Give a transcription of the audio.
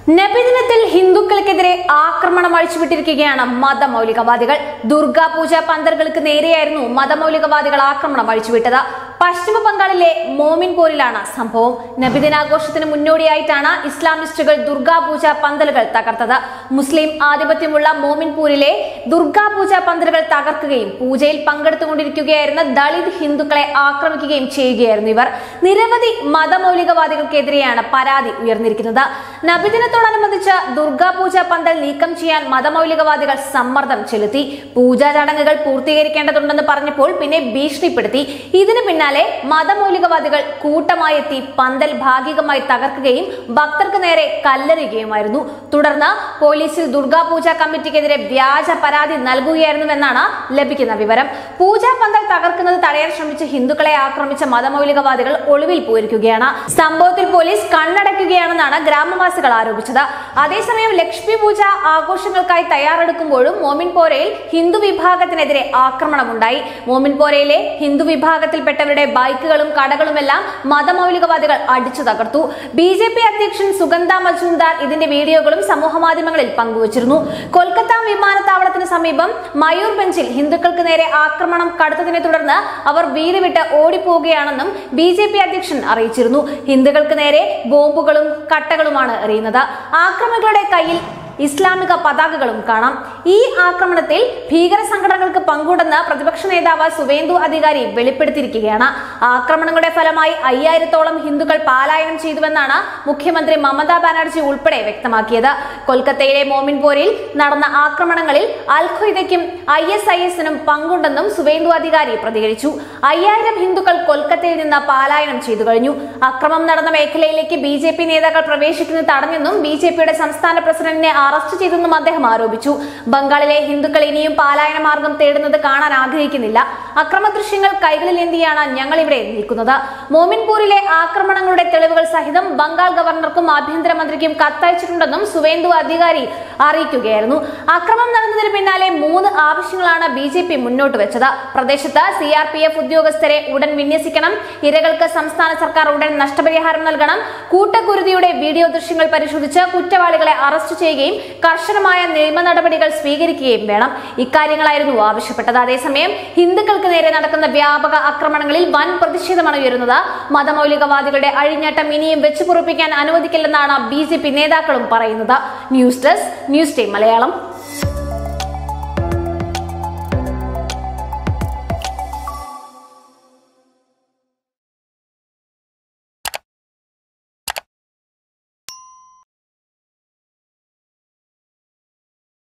നബിദിനത്തിൽ ഹിന്ദുക്കൾക്കെതിരെ ആക്രമണം അഴിച്ചുവിട്ടിരിക്കുകയാണ് മതമൗലികവാദികൾ ദുർഗാപൂജ പന്തലുകൾക്ക് നേരെയായിരുന്നു മതമൗലികവാദികൾ ആക്രമണം അഴിച്ചുവിട്ടത് പശ്ചിമ ബംഗാളിലെ മോമിൻപോരിലാണ് സംഭവം നബിദിനാഘോഷത്തിന് മുന്നോടിയായിട്ടാണ് ഇസ്ലാമിസ്റ്റുകൾ ദുർഗാപൂജ പന്തലുകൾ തകർത്തത് മുസ്ലിം ആധിപത്യമുള്ള മോമിൻപൂരിലെ ദുർഗാപൂജ പന്തലുകൾ തകർക്കുകയും പൂജയിൽ പങ്കെടുത്തുകൊണ്ടിരിക്കുകയായിരുന്ന ദളിത് ഹിന്ദുക്കളെ ആക്രമിക്കുകയും ചെയ്യുകയായിരുന്നു ഇവർ നിരവധി മതമൗലികവാദികൾക്കെതിരെയാണ് പരാതി ഉയർന്നിരിക്കുന്നത് നബിദിനത്തോടനുബന്ധിച്ച് ദുർഗാപൂജ പന്തൽ നീക്കം ചെയ്യാൻ മതമൗലികവാദികൾ സമ്മർദ്ദം ചെലുത്തി പൂജാ ചടങ്ങുകൾ പൂർത്തീകരിക്കേണ്ടതുണ്ടെന്ന് പറഞ്ഞപ്പോൾ പിന്നെ ഭീഷണിപ്പെടുത്തി ഇതിന് പിന്നാലെ മതമൗലികവാദികൾ കൂട്ടമായി എത്തി പന്തൽ ഭാഗികമായി തകർക്കുകയും ഭക്തർക്ക് നേരെ കല്ലെറിയുകയുമായിരുന്നു തുടർന്ന് പോലീസിൽ ദുർഗാപൂജ കമ്മിറ്റിക്കെതിരെ വ്യാജ പരാതി നൽകുകയായിരുന്നുവെന്നാണ് ലഭിക്കുന്ന വിവരം പൂജാ പന്തൽ തകർക്കുന്നത് തടയാൻ ശ്രമിച്ച ഹിന്ദുക്കളെ ആക്രമിച്ച മതമൗലികവാദികൾ ഒളിവിൽ പോയിരിക്കുകയാണ് സംഭവത്തിൽ പോലീസ് കണ്ണടയ്ക്കുകയാണെന്നാണ് ഗ്രാമവാസികൾ ആരോപിച്ചത് അതേസമയം ലക്ഷ്മി പൂജ ആഘോഷങ്ങൾക്കായി തയ്യാറെടുക്കുമ്പോഴും മോമിൻപോരയിൽ ഹിന്ദു വിഭാഗത്തിനെതിരെ ആക്രമണമുണ്ടായി മോമിൻപോരയിലെ ഹിന്ദു വിഭാഗത്തിൽപ്പെട്ടവരുടെ ബൈക്കുകളും കടകളുമെല്ലാം മതമൗലികവാദികൾ അടിച്ചു തകർത്തു ബി ജെ പി അധ്യക്ഷൻ സുഗന്ധ മജുംദാർ ഇതിന്റെ വീഡിയോകളും സമൂഹമാധ്യമങ്ങളിൽ പങ്കുവച്ചിരുന്നു കൊൽക്കത്ത വിമാനത്താവളത്തിന് സമീപം മയൂർ ബെഞ്ചിൽ ഹിന്ദുക്കൾക്ക് നേരെ ആക്രമണം കടുത്തതിനെ തുടർന്ന് അവർ വീട് വിട്ട് ഓടിപ്പോവുകയാണെന്നും ബി ജെ പി അധ്യക്ഷൻ അറിയിച്ചിരുന്നു ഹിന്ദുക്കൾക്ക് നേരെ ബോംബുകളും കട്ടകളുമാണ് എറിയുന്നത് ആക്രമികളുടെ കയ്യിൽ ഇസ്ലാമിക പതാകകളും കാണാം ഈ ആക്രമണത്തിൽ ഭീകര സംഘടനകൾക്ക് പങ്കുണ്ടെന്ന് പ്രതിപക്ഷ നേതാവ് സുവേന്ദു അധികാരി വെളിപ്പെടുത്തിയിരിക്കുകയാണ് ആക്രമണങ്ങളുടെ ഫലമായി അയ്യായിരത്തോളം ഹിന്ദുക്കൾ പാലായനം ചെയ്തുവെന്നാണ് മുഖ്യമന്ത്രി മമതാ ബാനർജി ഉൾപ്പെടെ വ്യക്തമാക്കിയത് കൊൽക്കത്തയിലെ മോമിൻപോരിൽ നടന്ന ആക്രമണങ്ങളിൽ അൽ ഖ്വയ്ദയ്ക്കും ഐ എസ് ഐ എസിനും പങ്കുണ്ടെന്നും സുവേന്ദു അധികാരി പ്രതികരിച്ചു അയ്യായിരം ഹിന്ദുക്കൾ കൊൽക്കത്തയിൽ നിന്ന് പാലായനം ചെയ്തു കഴിഞ്ഞു അക്രമം നടന്ന മേഖലയിലേക്ക് ബി ജെ പി നേതാക്കൾ പ്രവേശിക്കുന്നത് തടഞ്ഞെന്നും ബി ജെ പിയുടെ സംസ്ഥാന പ്രസിഡന്റിനെ അറസ്റ്റ് ചെയ്തെന്നും അദ്ദേഹം ആരോപിച്ചു ബംഗാളിലെ ഹിന്ദുക്കൾ ഇനിയും പാലായന മാർഗം തേടുന്നത് കാണാൻ ആഗ്രഹിക്കുന്നില്ല അക്രമ ദൃശ്യങ്ങൾ കൈകളിലേന്തിയാണ് ഞങ്ങൾ ഇവിടെ നിൽക്കുന്നത് മോമിൻപൂരിലെ ആക്രമണങ്ങളുടെ തെളിവുകൾ സഹിതം ബംഗാൾ ഗവർണർക്കും ആഭ്യന്തരമന്ത്രിക്കും കത്തയച്ചിട്ടുണ്ടെന്നും സുവേന്ദു അധികാരി അറിയിക്കുകയായിരുന്നു അക്രമം നടന്നതിന് പിന്നാലെ മൂന്ന് ആവശ്യങ്ങളാണ് ബി ജെ പി മുന്നോട്ട് വെച്ചത് പ്രദേശത്ത് സി ആർ പി എഫ് ഉദ്യോഗസ്ഥരെ ഉടൻ വിന്യസിക്കണം ഇരകൾക്ക് സംസ്ഥാന സർക്കാർ ഉടൻ നഷ്ടപരിഹാരം നൽകണം കൂട്ടക്കുരുതിയുടെ വീഡിയോ ദൃശ്യങ്ങൾ പരിശോധിച്ച് കുറ്റവാളികളെ അറസ്റ്റ് ചെയ്യുകയും കർശനമായ നിയമ നടപടികൾ സ്വീകരിക്കുകയും വേണം ഇക്കാര്യങ്ങളായിരുന്നു ആവശ്യപ്പെട്ടത് അതേസമയം ഹിന്ദുക്കൾക്ക് നേരെ നടക്കുന്ന വ്യാപക ആക്രമണങ്ങളിൽ വൻ പ്രതിഷേധമാണ് ഉയരുന്നത് മതമൗലികവാദികളുടെ അഴിഞ്ഞാട്ടം ഇനിയും വെച്ചു പൊറുപ്പിക്കാൻ അനുവദിക്കില്ലെന്നാണ് ബി നേതാക്കളും പറയുന്നത് news desk news time Malayalam